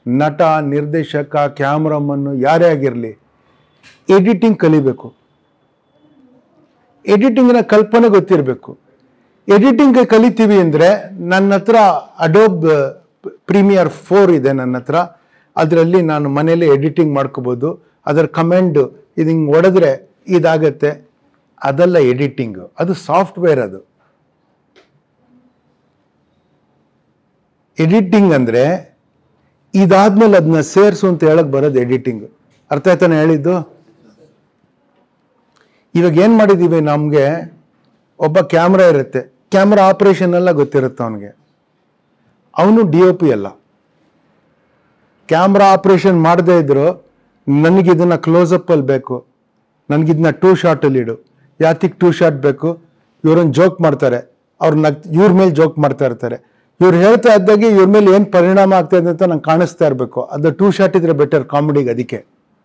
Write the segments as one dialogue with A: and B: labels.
A: ನಟ ನಿರ್ದೇಶಕ ಕ್ಯಾಮ್ರಾಮನ್ನು ಯಾರೇ ಆಗಿರಲಿ ಎಡಿಟಿಂಗ್ ಕಲಿಬೇಕು ಎಡಿಟಿಂಗ್ನ ಕಲ್ಪನೆ ಗೊತ್ತಿರಬೇಕು ಎಡಿಟಿಂಗ್ ಕಲಿತೀವಿ ಅಂದರೆ ನನ್ನ ಹತ್ರ ಅಡೋಬ್ ಪ್ರೀಮಿಯರ್ ಫೋರ್ ಇದೆ ನನ್ನ ಹತ್ರ ಅದರಲ್ಲಿ ನಾನು ಮನೇಲಿ ಎಡಿಟಿಂಗ್ ಮಾಡ್ಕೋಬೋದು ಅದರ ಕಮೆಂಡ್ ಇದು ಹಿಂಗೆ ಹೊಡೆದ್ರೆ ಇದಾಗತ್ತೆ ಅದಲ್ಲ ಎಡಿಟಿಂಗು ಅದು ಸಾಫ್ಟ್ವೇರ್ ಅದು ಎಡಿಟಿಂಗ್ ಅಂದರೆ ಇದಾದ್ಮೇಲೆ ಅದನ್ನ ಸೇರಿಸು ಅಂತ ಹೇಳಕ್ ಬರೋದು ಎಡಿಟಿಂಗ್ ಅರ್ಥ ಆಯ್ತಾನೆ ಹೇಳಿದ್ದು ಇವಾಗ ಏನು ಮಾಡಿದ್ದೀವಿ ನಮಗೆ ಒಬ್ಬ ಕ್ಯಾಮ್ರಾ ಇರುತ್ತೆ ಕ್ಯಾಮ್ರಾ ಆಪರೇಷನ್ ಎಲ್ಲ ಗೊತ್ತಿರುತ್ತೆ ಅವನಿಗೆ ಅವನು ಡಿ ಒ ಪಿ ಅಲ್ಲ ಕ್ಯಾಮ್ರಾ ಆಪರೇಷನ್ ಮಾಡದೇ ಇದ್ರು ನನಗೆ ಇದನ್ನ ಕ್ಲೋಸಪ್ ಅಲ್ಲಿ ಬೇಕು ನನಗಿದನ್ನ ಟೂ ಶಾರ್ಟಲ್ಲಿ ಇಡು ಯಾತಿಗೆ ಟೂ ಶಾರ್ಟ್ ಬೇಕು ಇವ್ರನ್ನ ಜೋಕ್ ಮಾಡ್ತಾರೆ ಅವ್ರ ನಗ್ ಇವ್ರ ಮೇಲೆ ಜೋಕ್ ಮಾಡ್ತಾ ಇರ್ತಾರೆ ಇವ್ರು ಹೇಳ್ತಾ ಇದ್ದಾಗೆ ಇವ್ರ ಮೇಲೆ ಏನು ಪರಿಣಾಮ ಆಗ್ತಾ ಇದೆ ಅಂತ ನಂಗೆ ಕಾಣಿಸ್ತಾ ಇರಬೇಕು ಅದು ಟೂ ಶಾರ್ಟ್ ಇದ್ರೆ ಬೆಟರ್ ಕಾಮಿಡಿಗೆ ಅದಕ್ಕೆ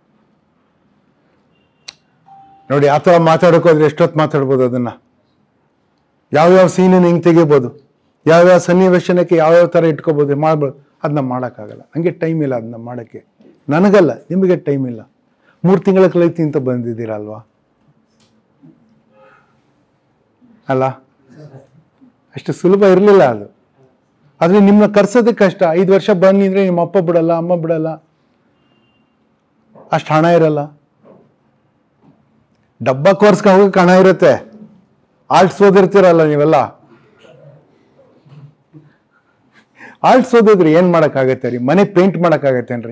A: ನೋಡಿ ಆ ಥರ ಮಾತಾಡೋಕೋದ್ರೆ ಎಷ್ಟೊತ್ತು ಮಾತಾಡ್ಬೋದು ಅದನ್ನ ಯಾವ್ಯಾವ ಸೀನನ್ನು ಹಿಂಗೆ ತೆಗಿಬೋದು ಯಾವ್ಯಾವ ಸನ್ನಿವೇಶನಕ್ಕೆ ಯಾವ್ಯಾವ ಥರ ಇಟ್ಕೋಬೋದು ಮಾಡ್ಬೋದು ಅದನ್ನ ಮಾಡೋಕ್ಕಾಗಲ್ಲ ನನಗೆ ಟೈಮ್ ಇಲ್ಲ ಅದನ್ನ ಮಾಡೋಕ್ಕೆ ನನಗಲ್ಲ ನಿಮಗೆ ಟೈಮ್ ಇಲ್ಲ ಮೂರು ತಿಂಗಳ ಕಲಿತಿ ಅಂತ ಬಂದಿದ್ದೀರಾ ಅಲ್ವಾ ಅಲ್ಲ ಅಷ್ಟು ಸುಲಭ ಇರಲಿಲ್ಲ ಅದು ಆದರೆ ನಿಮ್ಮನ್ನ ಕರ್ಸೋದೇ ಕಷ್ಟ ಐದು ವರ್ಷ ಬಂದಿದ್ರೆ ನಿಮ್ಮ ಅಪ್ಪ ಬಿಡಲ್ಲ ಅಮ್ಮ ಬಿಡಲ್ಲ ಅಷ್ಟು ಹಣ ಇರಲ್ಲ ಡಬ್ಬ ಕೋರ್ಸ್ಗೆ ಹೋಗಕ್ಕೆ ಹಣ ಇರುತ್ತೆ ಆರ್ಟ್ಸ್ ಓದಿರ್ತೀರಲ್ಲ ನೀವೆಲ್ಲ ಆರ್ಟ್ಸ್ ಓದಿದ್ರೆ ಏನ್ ಮಾಡಕ್ಕಾಗತ್ತೆ ರೀ ಮನೆ ಪೇಂಟ್ ಮಾಡಕ್ಕಾಗತ್ತೇನ್ರಿ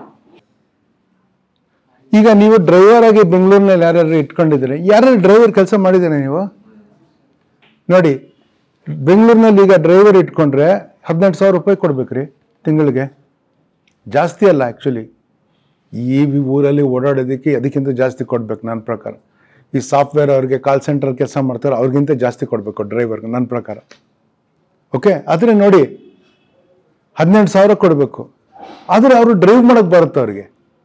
A: ಈಗ ನೀವು ಡ್ರೈವರ್ ಆಗಿ ಬೆಂಗಳೂರಿನಲ್ಲಿ ಯಾರ್ಯಾರು ಇಟ್ಕೊಂಡಿದ್ರೆ ಯಾರ್ಯಾರು ಡ್ರೈವರ್ ಕೆಲಸ ಮಾಡಿದ್ದೀರಾ ನೀವು ನೋಡಿ ಬೆಂಗಳೂರಿನಲ್ಲಿ ಈಗ ಡ್ರೈವರ್ ಇಟ್ಕೊಂಡ್ರೆ ಹದಿನೆಂಟು ಸಾವಿರ ರೂಪಾಯಿ ಕೊಡ್ಬೇಕ್ರಿ ತಿಂಗಳಿಗೆ ಜಾಸ್ತಿ ಅಲ್ಲ ಆ್ಯಕ್ಚುಲಿ ಈ ಊರಲ್ಲಿ ಓಡಾಡೋದಕ್ಕೆ ಅದಕ್ಕಿಂತ ಜಾಸ್ತಿ ಕೊಡ್ಬೇಕು ನನ್ನ ಪ್ರಕಾರ ಈ ಸಾಫ್ಟ್ವೇರ್ ಅವ್ರಿಗೆ ಕಾಲ್ ಸೆಂಟರ್ ಕೆಲಸ ಮಾಡ್ತಾರೆ ಅವ್ರಿಗಿಂತ ಜಾಸ್ತಿ ಕೊಡಬೇಕು ಡ್ರೈವರ್ಗೆ ನನ್ನ ಪ್ರಕಾರ ಓಕೆ ಆದರೆ ನೋಡಿ ಹದಿನೆಂಟು ಸಾವಿರ ಕೊಡಬೇಕು ಆದರೆ ಅವರು ಡ್ರೈವ್ ಮಾಡೋಕ್ಕೆ ಬರುತ್ತೆ ಅವ್ರಿಗೆ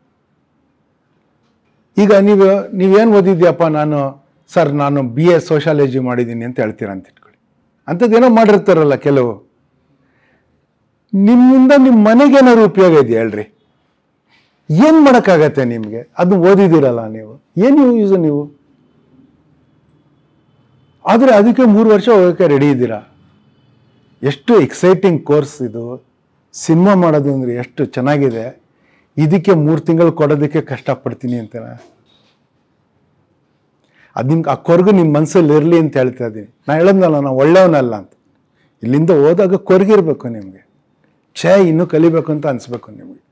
A: ಈಗ ನೀವು ನೀವೇನು ಓದಿದ್ಯಪ್ಪ ನಾನು ಸರ್ ನಾನು ಬಿ ಎ ಸೋಷಾಲಜಿ ಮಾಡಿದ್ದೀನಿ ಅಂತ ಹೇಳ್ತೀರಾ ಅಂತ ಇಟ್ಕೊಳ್ಳಿ ಅಂಥದ್ದೇನೋ ಮಾಡಿರ್ತಾರಲ್ಲ ಕೆಲವು ನಿಮ್ಮಿಂದ ನಿಮ್ಮ ಮನೆಗೇನಾದ್ರು ಉಪಯೋಗ ಇದೆಯಾ ಹೇಳ್ರಿ ಏನು ಮಾಡೋಕ್ಕಾಗತ್ತೆ ನಿಮಗೆ ಅದು ಓದಿದ್ದೀರಲ್ಲ ನೀವು ಏನು ಯೂಸ್ ನೀವು ಆದರೆ ಅದಕ್ಕೆ ಮೂರು ವರ್ಷ ಹೋಗೋಕ್ಕೆ ರೆಡಿ ಇದ್ದೀರಾ ಎಷ್ಟು ಎಕ್ಸೈಟಿಂಗ್ ಕೋರ್ಸ್ ಇದು ಸಿನಿಮಾ ಮಾಡೋದು ಅಂದರೆ ಎಷ್ಟು ಚೆನ್ನಾಗಿದೆ ಇದಕ್ಕೆ ಮೂರು ತಿಂಗಳು ಕೊಡೋದಕ್ಕೆ ಕಷ್ಟಪಡ್ತೀನಿ ಅಂತ ಅದು ನಿಮ್ಗೆ ಆ ಕೊರಗು ನಿಮ್ಮ ಮನಸ್ಸಲ್ಲಿ ಇರಲಿ ಅಂತ ಹೇಳ್ತಾ ಇದ್ದೀನಿ ನಾ ಹೇಳೋದ್ನಲ್ಲ ನಾನು ಒಳ್ಳೆಯವನಲ್ಲ ಅಂತ ಇಲ್ಲಿಂದ ಹೋದಾಗ ಕೊರಗಿರ್ಬೇಕು ನಿಮಗೆ ಛೇ ಇನ್ನೂ ಕಲಿಬೇಕು ಅಂತ ಅನಿಸ್ಬೇಕು ನಿಮಗೆ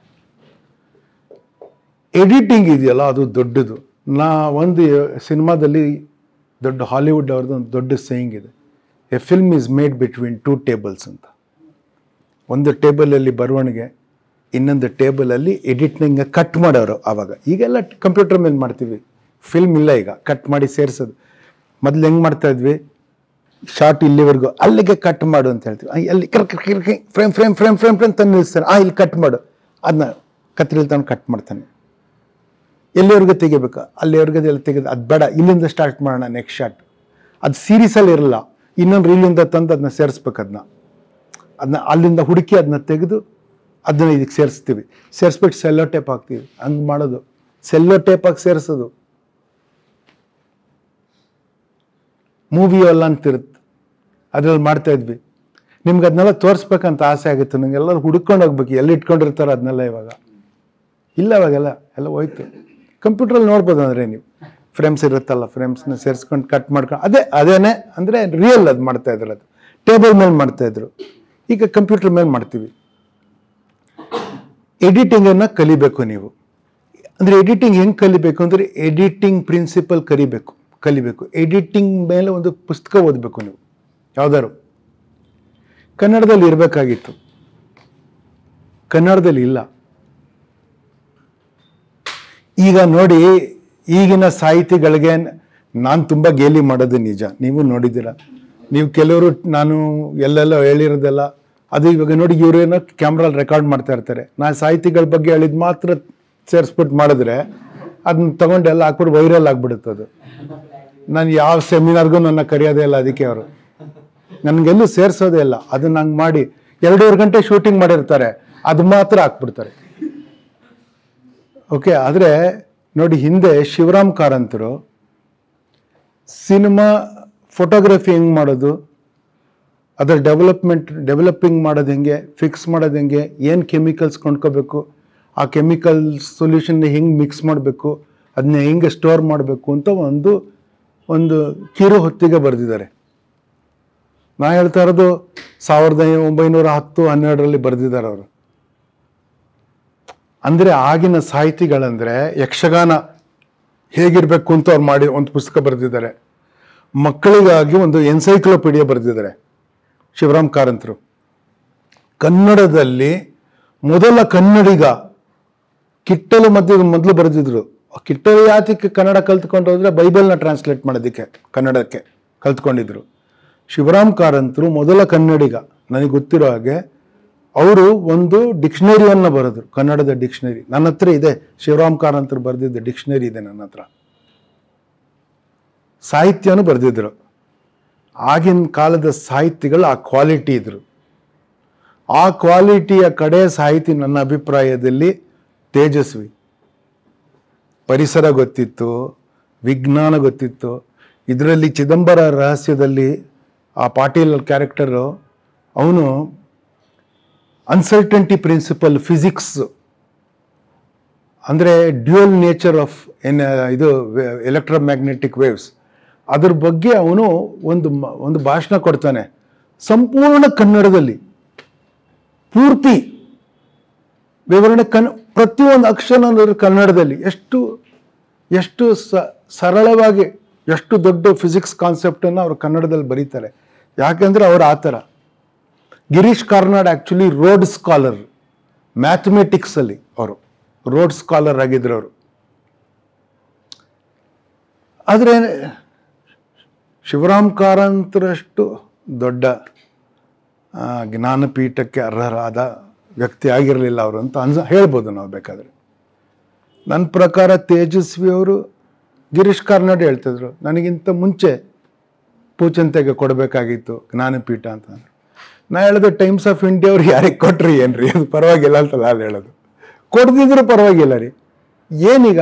A: ಎಡಿಟಿಂಗ್ ಇದೆಯಲ್ಲ ಅದು ದೊಡ್ಡದು ನಾ ಒಂದು ಸಿನಿಮಾದಲ್ಲಿ ದೊಡ್ಡ ಹಾಲಿವುಡ್ ಅವ್ರದ್ದು ಒಂದು ದೊಡ್ಡ ಸೇಯಿಂಗ್ ಇದೆ a film is made between two tables ಅಂತ ಒಂದು ಟೇಬಲಲ್ಲಿ ಬರವಣಿಗೆ ಇನ್ನೊಂದು ಟೇಬಲಲ್ಲಿ ಎಡಿಟ್ನಿಂಗ್ ಕಟ್ ಮಾಡೋರು ಆವಾಗ ಈಗೆಲ್ಲ ಕಂಪ್ಯೂಟರ್ ಮೇಲೆ ಮಾಡ್ತೀವಿ ಫಿಲ್ಮ್ ಇಲ್ಲ ಈಗ ಕಟ್ ಮಾಡಿ ಸೇರಿಸೋದು ಮೊದಲು ಹೆಂಗೆ ಮಾಡ್ತಾ ಇದ್ವಿ ಶಾರ್ಟ್ ಇಲ್ಲಿವರೆಗೂ ಅಲ್ಲಿಗೆ ಕಟ್ ಮಾಡು ಅಂತ ಹೇಳ್ತೀವಿ ಆ, ಅಲ್ಲಿ ಕರ್ frame frame frame frame frame ತಂದು ನಿಲ್ಲಿಸ್ತಾನೆ ಆ ಇಲ್ಲಿ ಕಟ್ ಮಾಡು ಅದನ್ನ ಕತ್ರಿಲಿ ತಂದು ಕಟ್ ಮಾಡ್ತಾನೆ ಎಲ್ಲಿವರೆಗೂ ತೆಗಿಬೇಕು ಅಲ್ಲಿವರೆಗೂ ಎಲ್ಲ ತೆಗೆದು ಅದು ಬೇಡ ಇಲ್ಲಿಂದ ಸ್ಟಾರ್ಟ್ ಮಾಡೋಣ ನೆಕ್ಸ್ಟ್ ಶಾಟ್ ಅದು ಸೀರೀಸಲ್ಲಿ ಇರಲ್ಲ ಇನ್ನೊಂದು ರೀಲಿಂದ ತಂದು ಅದನ್ನ ಸೇರಿಸ್ಬೇಕು ಅದನ್ನ ಅದನ್ನ ಅಲ್ಲಿಂದ ಹುಡುಕಿ ಅದನ್ನ ತೆಗೆದು ಅದನ್ನ ಇದಕ್ಕೆ ಸೇರಿಸ್ತೀವಿ ಸೇರಿಸ್ಬಿಟ್ಟು ಸೆಲ್ಲೋ ಟೇಪ್ ಹಾಕ್ತೀವಿ ಹಂಗೆ ಮಾಡೋದು ಸೆಲ್ಲೋ ಟೇಪ್ ಹಾಕಿ ಸೇರಿಸೋದು ಮೂವಿ ಎಲ್ಲ ಅಂತಿರುತ್ತೆ ಅದ್ರಲ್ಲಿ ಮಾಡ್ತಾ ಇದ್ವಿ ನಿಮ್ಗೆ ಅದನ್ನೆಲ್ಲ ತೋರಿಸ್ಬೇಕಂತ ಆಸೆ ಆಗಿತ್ತು ನಂಗೆ ಎಲ್ಲರೂ ಹುಡ್ಕೊಂಡು ಹೋಗ್ಬೇಕು ಎಲ್ಲಿ ಇಟ್ಕೊಂಡಿರ್ತಾರೆ ಅದನ್ನೆಲ್ಲ ಇವಾಗ ಇಲ್ಲ ಅವಾಗೆಲ್ಲ ಎಲ್ಲ ಹೋಯ್ತು ಕಂಪ್ಯೂಟ್ರಲ್ಲಿ ನೋಡ್ಬೋದು ಅಂದರೆ ನೀವು ಫ್ರೇಮ್ಸ್ ಇರುತ್ತಲ್ಲ ಫ್ರೇಮ್ಸ್ನ ಸೇರಿಸ್ಕೊಂಡು ಕಟ್ ಮಾಡ್ಕೊಂಡು ಅದೇ ಅದೇನೆ ಅಂದರೆ ರಿಯಲ್ ಅದು ಮಾಡ್ತಾ ಇದ್ರು ಅದು ಟೇಬಲ್ ಮೇಲೆ ಮಾಡ್ತಾ ಇದ್ರು ಈಗ ಕಂಪ್ಯೂಟರ್ ಮೇಲೆ ಮಾಡ್ತೀವಿ ಎಡಿಟಿಂಗನ್ನು ಕಲಿಬೇಕು ನೀವು ಅಂದರೆ ಎಡಿಟಿಂಗ್ ಹೆಂಗೆ ಕಲಿಬೇಕು ಅಂದರೆ ಎಡಿಟಿಂಗ್ ಪ್ರಿನ್ಸಿಪಲ್ ಕಲಿಬೇಕು ಕಲಿಬೇಕು ಎಡಿಟಿಂಗ್ ಮೇಲೆ ಒಂದು ಪುಸ್ತಕ ಓದಬೇಕು ನೀವು ಯಾವ್ದಾರು ಕನ್ನಡದಲ್ಲಿ ಇರಬೇಕಾಗಿತ್ತು ಕನ್ನಡದಲ್ಲಿ ಇಲ್ಲ ಈಗ ನೋಡಿ ಈಗಿನ ಸಾಹಿತಿಗಳಿಗೆ ನಾನು ತುಂಬ ಗೇಲಿ ಮಾಡೋದು ನಿಜ ನೀವು ನೋಡಿದ್ದೀರ ನೀವು ಕೆಲವರು ನಾನು ಎಲ್ಲೆಲ್ಲೋ ಹೇಳಿರೋದೆಲ್ಲ ಅದು ಇವಾಗ ನೋಡಿ ಇವರೇನೋ ಕ್ಯಾಮ್ರಲ್ಲಿ ರೆಕಾರ್ಡ್ ಮಾಡ್ತಾ ಇರ್ತಾರೆ ನಾನು ಸಾಹಿತಿಗಳ ಬಗ್ಗೆ ಹೇಳಿದ್ ಮಾತ್ರ ಸೇರಿಸ್ಬಿಟ್ಟು ಮಾಡಿದ್ರೆ ಅದನ್ನ ತಗೊಂಡು ಎಲ್ಲ ಹಾಕ್ಬಿಟ್ಟು ವೈರಲ್ ಆಗ್ಬಿಡುತ್ತೆ ಅದು ನಾನು ಯಾವ ಸೆಮಿನಾರ್ಗೂ ನನ್ನ ಕರೆಯೋದೇ ಇಲ್ಲ ಅದಕ್ಕೆ ಅವರು ನನಗೆಲ್ಲೂ ಸೇರಿಸೋದೇ ಇಲ್ಲ ಅದನ್ನ ಹಂಗೆ ಮಾಡಿ ಎರಡೂವರೆ ಗಂಟೆ ಶೂಟಿಂಗ್ ಮಾಡಿರ್ತಾರೆ ಅದು ಮಾತ್ರ ಹಾಕ್ಬಿಡ್ತಾರೆ ಓಕೆ ಆದರೆ ನೋಡಿ ಹಿಂದೆ ಶಿವರಾಮ್ ಕಾರಂತರು ಸಿನಿಮಾ ಫೋಟೋಗ್ರಫಿ ಹೆಂಗೆ ಮಾಡೋದು ಅದರ ಡೆವಲಪ್ಮೆಂಟ್ ಡೆವಲಪಿಂಗ್ ಮಾಡೋದು ಹೆಂಗೆ ಫಿಕ್ಸ್ ಮಾಡೋದು ಹೆಂಗೆ ಏನು ಕೆಮಿಕಲ್ಸ್ ಕೊಂಡ್ಕೋಬೇಕು ಆ ಕೆಮಿಕಲ್ ಸೊಲ್ಯೂಷನ್ ಹೆಂಗೆ ಮಿಕ್ಸ್ ಮಾಡಬೇಕು ಅದನ್ನ ಹೆಂಗೆ ಸ್ಟೋರ್ ಮಾಡಬೇಕು ಅಂತ ಒಂದು ಒಂದು ಕಿರು ಹೊತ್ತಿಗೆ ಬರೆದಿದ್ದಾರೆ ನಾ ಹೇಳ್ತಾ ಇರೋದು ಸಾವಿರದ ಒಂಬೈನೂರ ಹತ್ತು ಹನ್ನೆರಡರಲ್ಲಿ ಬರೆದಿದ್ದಾರೆ ಅವರು ಅಂದರೆ ಆಗಿನ ಸಾಹಿತಿಗಳಂದರೆ ಯಕ್ಷಗಾನ ಹೇಗಿರಬೇಕು ಅಂತ ಅವ್ರು ಮಾಡಿ ಒಂದು ಪುಸ್ತಕ ಬರೆದಿದ್ದಾರೆ ಮಕ್ಕಳಿಗಾಗಿ ಒಂದು ಎನ್ಸೈಕ್ಲೋಪೀಡಿಯಾ ಬರೆದಿದ್ದಾರೆ ಶಿವರಾಮ್ ಕಾರಂತರು ಕನ್ನಡದಲ್ಲಿ ಮೊದಲ ಕನ್ನಡಿಗ ಕಿಟ್ಟಲು ಮಧ್ಯ ಮೊದಲು ಬರೆದಿದ್ರು ಕಿಟ್ಟಲು ಯಾತಕ್ಕೆ ಕನ್ನಡ ಕಲ್ತ್ಕೊಂಡು ಹೋದ್ರೆ ಬೈಬಲ್ನ ಟ್ರಾನ್ಸ್ಲೇಟ್ ಮಾಡೋದಕ್ಕೆ ಕನ್ನಡಕ್ಕೆ ಕಲ್ತ್ಕೊಂಡಿದ್ರು ಶಿವರಾಮ್ ಕಾರಂತರು ಮೊದಲ ಕನ್ನಡಿಗ ನನಗೆ ಗೊತ್ತಿರೋ ಹಾಗೆ ಅವರು ಒಂದು ಡಿಕ್ಷನರಿಯನ್ನು ಬರೆದ್ರು ಕನ್ನಡದ ಡಿಕ್ಷನರಿ ನನ್ನ ಹತ್ರ ಇದೆ ಶಿವರಾಮ್ ಕಾರಂತರು ಬರೆದಿದ್ದ ಡಿಕ್ಷನರಿ ಇದೆ ನನ್ನ ಹತ್ರ ಸಾಹಿತ್ಯನೂ ಬರೆದಿದ್ರು ಆಗಿನ ಕಾಲದ ಸಾಹಿತಿಗಳು ಆ ಕ್ವಾಲಿಟಿ ಇದ್ರು ಆ ಕ್ವಾಲಿಟಿಯ ಕಡೆ ಸಾಹಿತಿ ನನ್ನ ಅಭಿಪ್ರಾಯದಲ್ಲಿ ತೇಜಸ್ವಿ ಪರಿಸರ ಗೊತ್ತಿತ್ತು ವಿಜ್ಞಾನ ಗೊತ್ತಿತ್ತು ಇದರಲ್ಲಿ ಚಿದಂಬರ ರಹಸ್ಯದಲ್ಲಿ ಆ ಪಾಟೀಲ್ ಕ್ಯಾರೆಕ್ಟರು ಅವನು ಅನ್ಸರ್ಟಂಟಿ ಪ್ರಿನ್ಸಿಪಲ್ ಫಿಸಿಕ್ಸ್ ಅಂದರೆ ಡ್ಯೂಯಲ್ ನೇಚರ್ ಆಫ್ ಎನ್ ಇದು ಎಲೆಕ್ಟ್ರೋಮ್ಯಾಗ್ನೆಟಿಕ್ ವೇವ್ಸ್ ಅದ್ರ ಬಗ್ಗೆ ಅವನು ಒಂದು ಮ- ಒಂದು ಭಾಷಣ ಕೊಡ್ತಾನೆ ಸಂಪೂರ್ಣ ಕನ್ನಡದಲ್ಲಿ ಪೂರ್ತಿ ವಿವರಣೆ ಕನ್ ಪ್ರತಿಯೊಂದು ಅಕ್ಷರ ಕನ್ನಡದಲ್ಲಿ ಎಷ್ಟು ಎಷ್ಟು ಸ ಸರಳವಾಗಿ ಎಷ್ಟು ದೊಡ್ಡ ಫಿಸಿಕ್ಸ್ ಕಾನ್ಸೆಪ್ಟನ್ನು ಅವರು ಕನ್ನಡದಲ್ಲಿ ಬರೀತಾರೆ ಯಾಕೆಂದರೆ ಅವರು ಆ ಥರ Girish Karnad actually Rhodes scholar ಮ್ಯಾಥಮೆಟಿಕ್ಸಲ್ಲಿ ಅವರು ರೋಡ್ ಸ್ಕಾಲರ್ ಆಗಿದ್ರು ಅವರು ಆದರೆ ಶಿವರಾಮ್ ಕಾರಂತರಷ್ಟು ದೊಡ್ಡ ಆ, ಜ್ಞಾನಪೀಠಕ್ಕೆ ಅರ್ಹರಾದ ವ್ಯಕ್ತಿ ಆಗಿರಲಿಲ್ಲ ಅವರು ಅಂತ ಅನ್ಸ ಹೇಳ್ಬೋದು ನಾವು ಬೇಕಾದರೆ ನನ್ನ ಪ್ರಕಾರ ತೇಜಸ್ವಿ ಅವರು ಗಿರೀಶ್ ಕಾರ್ನಾಡ್ ಹೇಳ್ತಿದ್ರು ನನಗಿಂತ ಮುಂಚೆ ಪೂಚಂತೆಗೆ ಕೊಡಬೇಕಾಗಿತ್ತು ಜ್ಞಾನಪೀಠ ಅಂತ ಅಂದ್ರು. ನಾ ಹೇಳೋದು ಟೈಮ್ಸ್ ಆಫ್ ಇಂಡಿಯಾ ಅವ್ರು ಯಾರಿಗೆ ಕೊಟ್ರಿ ಏನ್ರಿ ಅದು ಪರವಾಗಿಲ್ಲ ಅಂತಲ್ಲ ಅಲ್ಲಿ ಹೇಳೋದು ಕೊಡ್ದಿದ್ರು ಪರವಾಗಿಲ್ಲ ರೀ ಏನೀಗ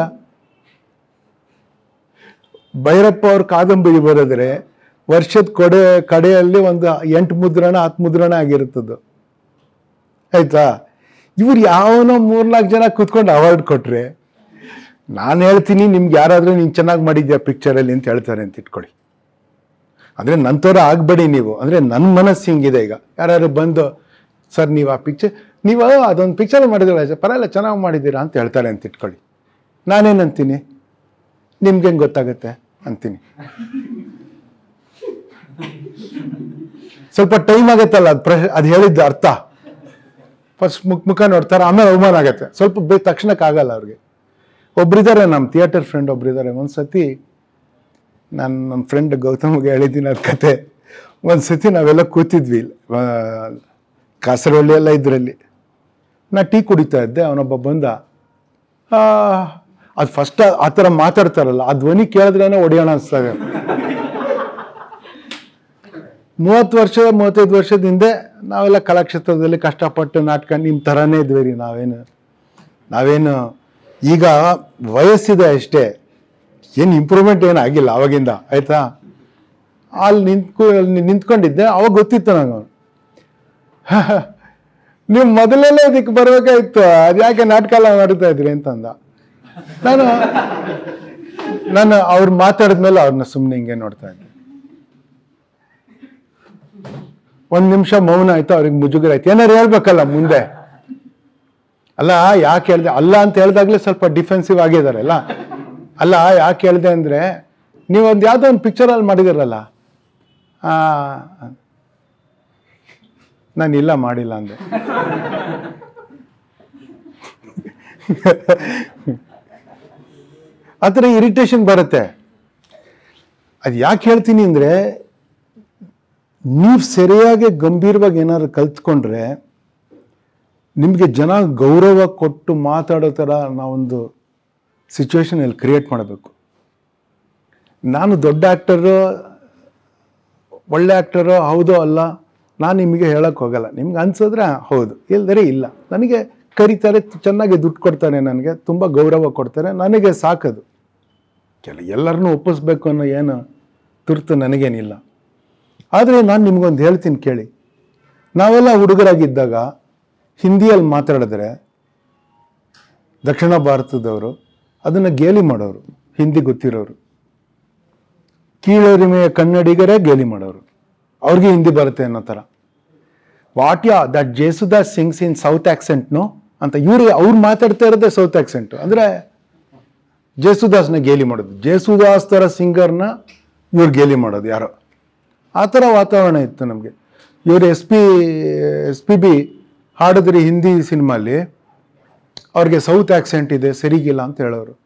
A: ಭೈರಪ್ಪ ಅವ್ರ ಕಾದಂಬರಿ ಬರೆದ್ರೆ ವರ್ಷದ ಕೊಡೆ ಕಡೆಯಲ್ಲಿ ಒಂದು ಎಂಟು ಮುದ್ರಣ ಹತ್ತು ಮುದ್ರಣ ಆಗಿರುತ್ತದು ಆಯ್ತಾ ಇವ್ರು ಯಾವನೋ ಮೂರ್ನಾಲ್ಕು ಜನ ಕೂತ್ಕೊಂಡು ಅವಾರ್ಡ್ ಕೊಟ್ರೆ ನಾನು ಹೇಳ್ತೀನಿ ನಿಮ್ಗೆ ಯಾರಾದರೂ ನೀನು ಚೆನ್ನಾಗಿ ಮಾಡಿದ್ಯಾ ಪಿಕ್ಚರಲ್ಲಿ ಅಂತ ಹೇಳ್ತಾರೆ ಅಂತ ಇಟ್ಕೊಳ್ಳಿ ಅಂದರೆ ನಂತರ ಆಗಬೇಡಿ ನೀವು ಅಂದರೆ ನನ್ನ ಮನಸ್ಸು ಹಿಂಗಿದೆ ಈಗ ಯಾರು ಬಂದು ಸರ್ ನೀವು ಆ ಪಿಕ್ಚರ್ ನೀವು ಅದೊಂದು ಪಿಕ್ಚರ್ ಮಾಡಿದ್ರೆ ಸರ್ ಪರವಾಗಿಲ್ಲ ಚೆನ್ನಾಗಿ ಮಾಡಿದ್ದೀರಾ ಅಂತ ಹೇಳ್ತಾರೆ ಅಂತ ಇಟ್ಕೊಳ್ಳಿ ನಾನೇನಂತೀನಿ ನಿಮ್ಗೆ ಹೆಂಗೆ ಗೊತ್ತಾಗುತ್ತೆ ಅಂತೀನಿ ಸ್ವಲ್ಪ ಟೈಮ್ ಆಗುತ್ತಲ್ಲ ಅದು ಪ್ರಶ್ನೆ ಅದು ಹೇಳಿದ್ದು ಅರ್ಥ ಫಸ್ಟ್ ಮುಖ ಮುಖ ನೋಡ್ತಾರೆ ಆಮೇಲೆ ಅವಮಾನ ಆಗುತ್ತೆ ಸ್ವಲ್ಪ ಬೇ ತಕ್ಷಣಕ್ಕೆ ಆಗಲ್ಲ ಅವ್ರಿಗೆ ಒಬ್ರಿದ್ದಾರೆ ನಮ್ಮ ಥಿಯೇಟರ್ ಫ್ರೆಂಡ್ ಒಬ್ರಿದ್ದಾರೆ ಒಂದು ಸತಿ ನಾನು ನಮ್ಮ ಫ್ರೆಂಡ್ ಗೌತಮ್ಗೆ ಹೇಳಿದ್ದೀನಿ ಅದು ಕತೆ ಒಂದು ಸತಿ ನಾವೆಲ್ಲ ಕೂತಿದ್ವಿ ಆ, ಕಾಸರವಳ್ಳಿ ಎಲ್ಲ ಇದರಲ್ಲಿ ನಾ ಟೀ ಕುಡಿತಾ ಇದ್ದೆ ಅವನೊಬ್ಬ ಬಂದ ಆ, ಅದು ಫಸ್ಟ್ ಆ ಥರ ಮಾತಾಡ್ತಾರಲ್ಲ ಆ ಧ್ವನಿ ಕೇಳಿದ್ರೇನೆ ಹೊಡೆಯೋಣ ಅನ್ಸ್ತದೆ ಮೂವತ್ತು ವರ್ಷ ಮೂವತ್ತೈದು ವರ್ಷದ ಹಿಂದೆ ನಾವೆಲ್ಲ ಕಲಾಕ್ಷೇತ್ರದಲ್ಲಿ ಕಷ್ಟಪಟ್ಟು ನಾಟಕ ನಿಮ್ಮ ಥರನೇ ಇದ್ವಿ ರೀ ನಾವೇನು ನಾವೇನು ಈಗ ವಯಸ್ಸಿದೆ ಅಷ್ಟೇ ಏನು ಇಂಪ್ರೂವ್ಮೆಂಟ್ ಏನು ಆಗಿಲ್ಲ ಅವಾಗಿಂದ ಆಯ್ತಾ ಅಲ್ಲಿ ನಿಂತ್ಕೊ ಅಲ್ಲಿ ನಿಂತ್ಕೊಂಡಿದ್ದೆ ಅವಾಗ ಗೊತ್ತಿತ್ತು ನಂಗೆ ನೀವು ಮೊದಲೆಲ್ಲ ಇದಕ್ಕೆ ಬರ್ಬೇಕಾಯ್ತು ಅದು ಯಾಕೆ ನಾಟಕ ಎಲ್ಲ ಮಾಡ್ತಾ ಇದ್ರಿ ಅಂತಂದ ನಾನು ನಾನು ಅವ್ರು ಮಾತಾಡಿದ್ಮೇಲೆ ಅವ್ರನ್ನ ಸುಮ್ಮನೆ ಹಿಂಗೆ ನೋಡ್ತಾ ಇದ್ದೆ ಒಂದ್ ನಿಮಿಷ ಮೌನ ಆಯ್ತು ಅವ್ರಿಗೆ ಮುಜುಗರ ಆಯ್ತು ಏನಾರು ಹೇಳ್ಬೇಕಲ್ಲ ಮುಂದೆ ಅಲ್ಲ ಯಾಕೆ ಹೇಳ್ದೆ ಅಲ್ಲ ಅಂತ ಹೇಳ್ದಾಗ್ಲೇ ಸ್ವಲ್ಪ ಡಿಫೆನ್ಸಿವ್ ಆಗಿದ್ದಾರೆ ಅಲ್ಲ ಅಲ್ಲ ಯಾಕೆ ಹೇಳ್ದೆ ಅಂದ್ರೆ ನೀವು ಒಂದು ಯಾವುದೋ ಒಂದು ಪಿಕ್ಚರಲ್ಲಿ ಮಾಡಿದಿರಲ್ಲ ಆ, ನಾನು ಇಲ್ಲ ಮಾಡಿಲ್ಲ ಅಂದೆ ಆ ಥರ ಇರಿಟೇಷನ್ ಬರುತ್ತೆ ಅದು ಯಾಕೆ ಹೇಳ್ತೀನಿ ಅಂದರೆ ನೀವು ಸರಿಯಾಗಿ ಗಂಭೀರವಾಗಿ ಏನಾದ್ರು ಕಲ್ತ್ಕೊಂಡ್ರೆ ನಿಮಗೆ ಜನ ಗೌರವ ಕೊಟ್ಟು ಮಾತಾಡೋ ಥರ ನಾವೊಂದು ಸಿಚುವೇಶನ್ ಇಲ್ಲಿ ಕ್ರಿಯೇಟ್ ಮಾಡಬೇಕು ನಾನು ದೊಡ್ಡ ಆ್ಯಕ್ಟರು ಒಳ್ಳೆ ಆ್ಯಕ್ಟರು ಹೌದೋ ಅಲ್ಲ ನಾನು ನಿಮಗೆ ಹೇಳಕ್ಕೆ ಹೋಗಲ್ಲ ನಿಮ್ಗೆ ಅನ್ಸಿದ್ರೆ ಹೌದು ಇಲ್ದರೆ ಇಲ್ಲ ನನಗೆ ಕರೀತಾರೆ ಚೆನ್ನಾಗಿ ದುಡ್ಡು ಕೊಡ್ತಾರೆ ನನಗೆ ತುಂಬ ಗೌರವ ಕೊಡ್ತಾರೆ ನನಗೆ ಸಾಕದು ಕೆಲ ಎಲ್ಲರನ್ನೂ ಒಪ್ಪಿಸ್ಬೇಕು ಅನ್ನೋ ಏನು ತುರ್ತು ನನಗೇನಿಲ್ಲ ಆದರೆ ನಾನು ನಿಮ್ಗೊಂದು ಹೇಳ್ತೀನಿ ಕೇಳಿ ನಾವೆಲ್ಲ ಹುಡುಗರಾಗಿದ್ದಾಗ ಹಿಂದಿಯಲ್ಲಿ ಮಾತಾಡಿದ್ರೆ ದಕ್ಷಿಣ ಭಾರತದವರು ಅದನ್ನು ಗೇಲಿ ಮಾಡೋರು ಹಿಂದಿ ಗೊತ್ತಿರೋರು ಕೀಳರಿಮೆಯ ಕನ್ನಡಿಗರೇ ಗೇಲಿ ಮಾಡೋರು ಅವ್ರಿಗೆ ಹಿಂದಿ ಬರುತ್ತೆ ಅನ್ನೋ ಥರ what yeah that Yesudas sings in south ಆಕ್ಸೆಂಟ್ನು ಅಂತ ಇವರು ಅವ್ರು ಮಾತಾಡ್ತಾ ಇರೋದೇ ಸೌತ್ ಆಕ್ಸೆಂಟು ಅಂದರೆ ಜೇಸುದಾಸ್ನ ಗೇಲಿ ಮಾಡೋದು ಜೇಸುದಾಸ್ ಥರ ಸಿಂಗರ್ನ ಇವ್ರು ಗೇಲಿ ಮಾಡೋದು ಯಾರೋ ಆ ಥರ ವಾತಾವರಣ ಇತ್ತು ನಮಗೆ ಇವರು S P S P B ಹಾಡಿದ್ರಿ ಹಿಂದಿ ಸಿನಿಮಾಲಿ ಅವ್ರಿಗೆ ಸೌತ್ ಆಕ್ಸೆಂಟ್ ಇದೆ ಸರಿಗಿಲ್ಲ ಅಂತ ಹೇಳೋರು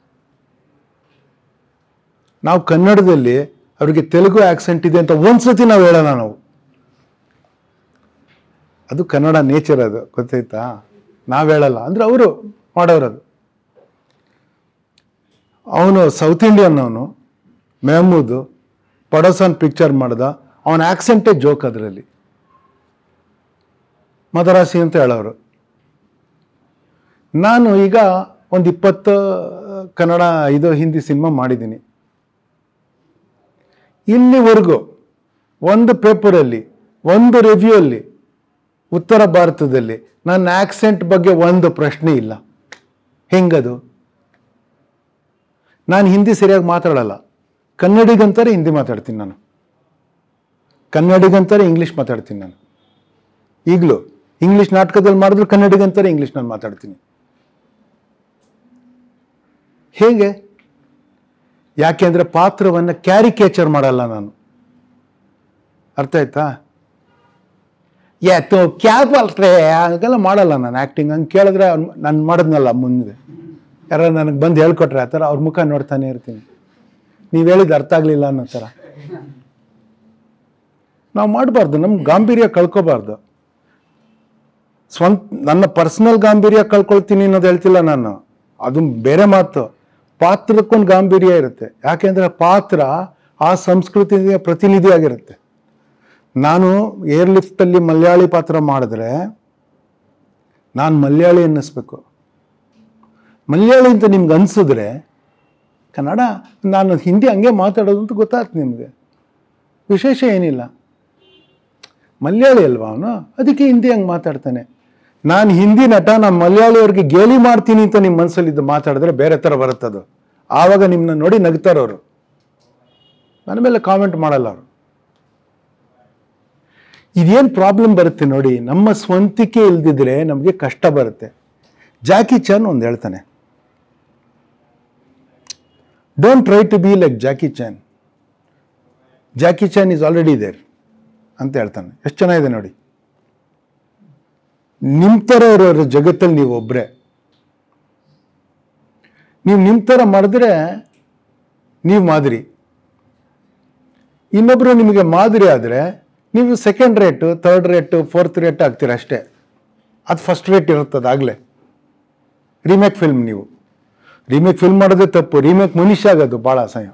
A: ನಾವು ಕನ್ನಡದಲ್ಲಿ ಅವ್ರಿಗೆ ತೆಲುಗು ಆಕ್ಸೆಂಟ್ ಇದೆ ಅಂತ ಒಂದ್ಸತಿ ನಾವು ಹೇಳೋಣ ನಾವು ಅದು ಕನ್ನಡ ನೇಚರ್ ಅದು ಗೊತ್ತಾಯ್ತಾ ನಾವು ಹೇಳಲ್ಲ ಅಂದ್ರೆ ಅವರು ಮಾಡೋರದು ಅವನು ಸೌತ್ ಇಂಡಿಯನ್ ಅವನು ಮೆಹಮೂದು ಪಡೋಸನ್ ಪಿಕ್ಚರ್ ಮಾಡ್ದ ಅವನ ಆಕ್ಸೆಂಟೇ ಜೋಕ್ ಅದರಲ್ಲಿ ಮದರಾಸಿ ಅಂತ ಹೇಳೋರು ನಾನು ಈಗ ಒಂದು ಇಪ್ಪತ್ತು ಕನ್ನಡ ಇದು ಹಿಂದಿ ಸಿನಿಮಾ ಮಾಡಿದ್ದೀನಿ ಇಲ್ಲಿವರೆಗೂ ಒಂದು ಪೇಪರಲ್ಲಿ ಒಂದು ರಿವ್ಯೂ ಅಲ್ಲಿ ಉತ್ತರ ಭಾರತದಲ್ಲಿ ನನ್ನ ಆಕ್ಸೆಂಟ್ ಬಗ್ಗೆ ಒಂದು ಪ್ರಶ್ನೆ ಇಲ್ಲ ಹೆಂಗದು ನಾನು ಹಿಂದಿ ಸರಿಯಾಗಿ ಮಾತಾಡಲ್ಲ ಕನ್ನಡಿಗಂತಾರೆ ಹಿಂದಿ ಮಾತಾಡ್ತೀನಿ ನಾನು ಕನ್ನಡಿಗಂತಾರೆ ಇಂಗ್ಲೀಷ್ ಮಾತಾಡ್ತೀನಿ ನಾನು ಈಗಲೂ ಇಂಗ್ಲೀಷ್ ನಾಟಕದಲ್ಲಿ ಮಾಡಿದ್ರು ಕನ್ನಡಿಗಂತಾರೆ ಇಂಗ್ಲೀಷ್ ನಾನು ಮಾತಾಡ್ತೀನಿ ಹೇಗೆ ಯಾಕೆಂದ್ರೆ ಪಾತ್ರವನ್ನು ಕ್ಯಾರಿಕೇಚರ್ ಮಾಡಲ್ಲ ನಾನು ಅರ್ಥ ಆಯ್ತಾ ಯಾತು ಕ್ಯಾ ಬಲ್ಟ್ರೆ ಹಾಗೆಲ್ಲ ಮಾಡಲ್ಲ ನಾನು ಆ್ಯಕ್ಟಿಂಗ್ ಹಂಗೆ ಕೇಳಿದ್ರೆ ನಾನು ಮಾಡಿದ್ನಲ್ಲ ಮುಂದೆ ಯಾರು ನನಗೆ ಬಂದು ಹೇಳ್ಕೊಟ್ರೆ ಆ ಥರ ಅವ್ರ ಮುಖ ನೋಡ್ತಾನೆ ಇರ್ತೀನಿ ನೀವು ಹೇಳಿದ್ದು ಅರ್ಥ ಆಗಲಿಲ್ಲ ಅನ್ನೋ ಥರ ನಾವು ಮಾಡಬಾರ್ದು ನಮ್ಮ ಗಾಂಭೀರ್ಯ ಕಳ್ಕೊಬಾರ್ದು ಸ್ವಂತ ನನ್ನ ಪರ್ಸನಲ್ ಗಾಂಭೀರ್ಯ ಕಳ್ಕೊಳ್ತೀನಿ ಅನ್ನೋದು ಹೇಳ್ತಿಲ್ಲ ನಾನು ಅದು ಬೇರೆ ಮಾತು ಪಾತ್ರಕ್ಕೊಂದು ಗಾಂಭೀರ್ಯ ಇರುತ್ತೆ ಯಾಕೆಂದ್ರೆ ಪಾತ್ರ ಆ ಸಂಸ್ಕೃತಿಯ ಪ್ರತಿನಿಧಿಯಾಗಿರುತ್ತೆ ನಾನು ಏರ್ ಲಿಫ್ಟಲ್ಲಿ ಮಲಯಾಳಿ ಪಾತ್ರ ಮಾಡಿದ್ರೆ ನಾನು ಮಲಯಾಳಿ ಅನ್ನಿಸ್ಬೇಕು ಮಲಯಾಳಿ ಅಂತ ನಿಮ್ಗೆ ಅನ್ಸಿದ್ರೆ ಕನ್ನಡ ನಾನು ಹಿಂದಿ ಹಂಗೆ ಮಾತಾಡೋದು ಅಂತ ಗೊತ್ತಾಯ್ತು ನಿಮಗೆ ವಿಶೇಷ ಏನಿಲ್ಲ ಮಲಯಾಳಿ ಅಲ್ವಾ ಅವನು ಅದಕ್ಕೆ ಹಿಂದಿ ಹಂಗೆ ಮಾತಾಡ್ತಾನೆ ನಾನು ಹಿಂದಿ ನಟ ನಾನು ಮಲಯಾಳಿಯವ್ರಿಗೆ ಗೇಲಿ ಮಾಡ್ತೀನಿ ಅಂತ ನಿಮ್ಮ ಮನಸ್ಸಲ್ಲಿ ಇದು ಮಾತಾಡಿದ್ರೆ ಬೇರೆ ಥರ ಬರುತ್ತದು ಆವಾಗ ನಿಮ್ಮನ್ನ ನೋಡಿ ನಗ್ತಾರವರು ನನ್ನ ಮೇಲೆ ಕಾಮೆಂಟ್ ಮಾಡಲ್ಲ ಅವರು ಇದೇನು ಪ್ರಾಬ್ಲಮ್ ಬರುತ್ತೆ ನೋಡಿ ನಮ್ಮ ಸ್ವಂತಿಕೆ ಇಲ್ದಿದ್ರೆ ನಮಗೆ ಕಷ್ಟ ಬರುತ್ತೆ ಜಾಕಿ ಚಾನ್ ಒಂದು ಹೇಳ್ತಾನೆ don't try to be like Jackie Chan Jackie Chan is already there ಅಂತ ಹೇಳ್ತಾನೆ ಎಷ್ಟು ಚೆನ್ನಾಗಿದೆ ನೋಡಿ ನಿಮ್ಮ ಥರ ಇರೋರು ಜಗತ್ತಲ್ಲಿ ನೀವು ಒಬ್ಬರೇ ನೀವು ನಿಮ್ಮ ಥರ ಮಾಡಿದ್ರೆ ನೀವು ಮಾದರಿ ಇನ್ನೊಬ್ಬರು ನಿಮಗೆ ಮಾದರಿ ಆದರೆ ನೀವು second rate third rate fourth rate ಆಗ್ತೀರ ಅಷ್ಟೇ ಅದು ಫಸ್ಟ್ ರೇಟ್ ಇರುತ್ತದೆ ಆಗಲೇ ರೀಮೇಕ್ ಫಿಲ್ಮ್ ನೀವು ರೀಮೇಕ್ ಫಿಲ್ಮ್ ಮಾಡೋದೇ ತಪ್ಪು ರೀಮೇಕ್ ಮನುಷ್ಯ ಆಗೋದು ಭಾಳ ಅಸಹ್ಯ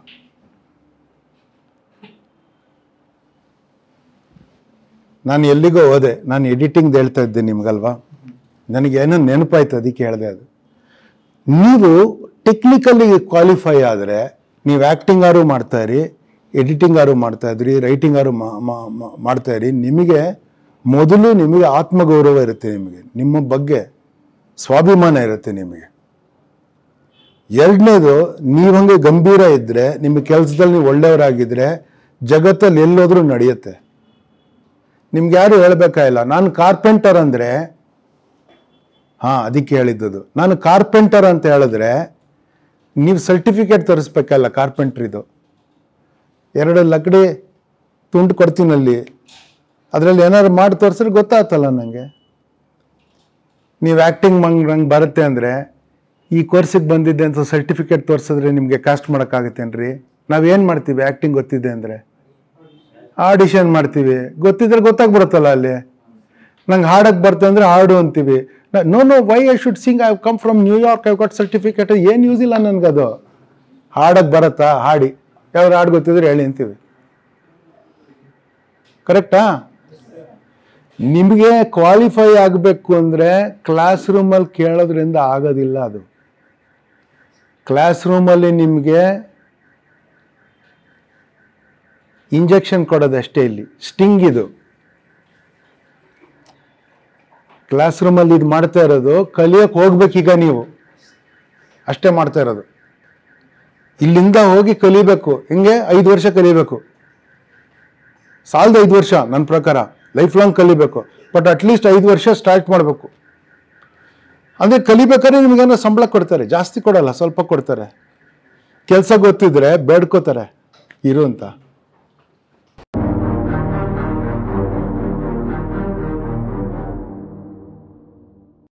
A: ನಾನು ಎಲ್ಲಿಗೋ ಹೋದೆ ನಾನು ಎಡಿಟಿಂಗ್ ಹೇಳ್ತಾ ಇದ್ದೆ ನಿಮ್ಗಲ್ವಾ ನನಗೆ ಏನೋ ನೆನಪಾಯ್ತು ಅದಕ್ಕೆ ಹೇಳಿದೆ ಅದು ನೀವು ಟೆಕ್ನಿಕಲಿ ಕ್ವಾಲಿಫೈ ಆದರೆ ನೀವು ಆ್ಯಕ್ಟಿಂಗ್ ಆರು ಮಾಡ್ತಾ ಇರಿ ಎಡಿಟಿಂಗ್ ಆರು ಮಾಡ್ತಾ ಇದ್ರಿ ರೈಟಿಂಗ್ ಆರು ಮಾ- ಮಾ- ಮಾ- ಮಾಡ್ತಾ ಇರಿ ನಿಮಗೆ ಮೊದಲು ನಿಮಗೆ ಆತ್ಮಗೌರವ ಇರುತ್ತೆ ನಿಮಗೆ ನಿಮ್ಮ ಬಗ್ಗೆ ಸ್ವಾಭಿಮಾನ ಇರುತ್ತೆ ನಿಮಗೆ ಎರಡನೇದು ನೀವು ಹಂಗೆ ಗಂಭೀರ ಇದ್ದರೆ ನಿಮ್ಮ ಕೆಲಸದಲ್ಲಿ ನೀವು ಒಳ್ಳೆಯವರಾಗಿದ್ದರೆ ಜಗತ್ತಲ್ಲಿ ಎಲ್ಲೋದ್ರೂ ನಡೆಯುತ್ತೆ ನಿಮ್ಗೆ ಯಾರು ಹೇಳ್ಬೇಕಾಗಿಲ್ಲ ನಾನು ಕಾರ್ಪೆಂಟರ್ ಅಂದರೆ ಹಾಂ ಅದಕ್ಕೆ ಹೇಳಿದ್ದದು ನಾನು ಕಾರ್ಪೆಂಟರ್ ಅಂತ ಹೇಳಿದ್ರೆ ನೀವು ಸರ್ಟಿಫಿಕೇಟ್ ತರಿಸ್ಬೇಕಲ್ಲ ಕಾರ್ಪೆಂಟ್ರಿದು ಎರಡು ಲಕಡಿ ತುಂಡು ಕೊಡ್ತೀನಲ್ಲಿ ಅದರಲ್ಲಿ ಏನಾದ್ರು ಮಾಡಿ ತೋರಿಸಿದ್ರೆ ಗೊತ್ತಾಗ್ತಲ್ಲ ನನಗೆ ನೀವು ಆ್ಯಕ್ಟಿಂಗ್ ಮಂಗ್ ನಂಗೆ ಬರುತ್ತೆ ಅಂದರೆ ಈ ಕೋರ್ಸಿಗೆ ಬಂದಿದ್ದೆ ಅಂತ ಸರ್ಟಿಫಿಕೇಟ್ ತೋರಿಸಿದ್ರೆ ನಿಮಗೆ ಕಾಸ್ಟ್ ಮಾಡೋಕ್ಕಾಗತ್ತೇನ್ರಿ ನಾವೇನು ಮಾಡ್ತೀವಿ ಆ್ಯಕ್ಟಿಂಗ್ ಗೊತ್ತಿದೆ ಅಂದರೆ ಆಡಿಷನ್ ಮಾಡ್ತೀವಿ ಗೊತ್ತಿದ್ರೆ ಗೊತ್ತಾಗ್ಬಿಡುತ್ತಲ್ಲ ಅಲ್ಲಿ ನಂಗೆ ಹಾಡಕ್ಕೆ ಬರ್ತದೆ ಅಂದರೆ ಹಾಡು ಅಂತೀವಿ no no why I should sing I come from New York I got certificate ಏನು ಯೂಸ್ ಇಲ್ಲ ನನಗದು ಹಾಡಕ್ಕೆ ಬರುತ್ತಾ ಹಾಡಿ ಯಾವ್ದು ಹಾಡು ಗೊತ್ತಿದ್ರೆ ಹೇಳಿ ಅಂತೀವಿ ಕರೆಕ್ಟಾ ನಿಮಗೆ ಕ್ವಾಲಿಫೈ ಆಗಬೇಕು ಅಂದರೆ ಕ್ಲಾಸ್ ರೂಮಲ್ಲಿ ಕೇಳೋದ್ರಿಂದ ಆಗೋದಿಲ್ಲ ಅದು ಕ್ಲಾಸ್ ರೂಮಲ್ಲಿ ನಿಮಗೆ ಇಂಜೆಕ್ಷನ್ ಕೊಡೋದಷ್ಟೇ ಇಲ್ಲಿ ಸ್ಟಿಂಗ್ ಇದು ಕ್ಲಾಸ್ ರೂಮಲ್ಲಿ ಇದು ಮಾಡ್ತಾ ಇರೋದು ಕಲಿಯೋಕೆ ಹೋಗ್ಬೇಕೀಗ ನೀವು ಅಷ್ಟೇ ಮಾಡ್ತಾ ಇರೋದು ಇಲ್ಲಿಂದ ಹೋಗಿ ಕಲಿಬೇಕು ಹೆಂಗೆ ಐದು ವರ್ಷ ಕಲಿಬೇಕು ಸಾಲದ ಐದು ವರ್ಷ ನನ್ನ ಪ್ರಕಾರ ಲೈಫ್ ಲಾಂಗ್ ಕಲಿಬೇಕು ಬಟ್ ಅಟ್ಲೀಸ್ಟ್ ಐದು ವರ್ಷ ಸ್ಟಾರ್ಟ್ ಮಾಡಬೇಕು ಅಂದರೆ ಕಲಿಬೇಕಾದ್ರೆ ನಿಮಗೇನೋ ಸಂಬಳ ಕೊಡ್ತಾರೆ ಜಾಸ್ತಿ ಕೊಡಲ್ಲ ಸ್ವಲ್ಪ ಕೊಡ್ತಾರೆ ಕೆಲಸ ಗೊತ್ತಿದ್ರೆ ಬೇಡ್ಕೋತಾರೆ ಇರು ಅಂತ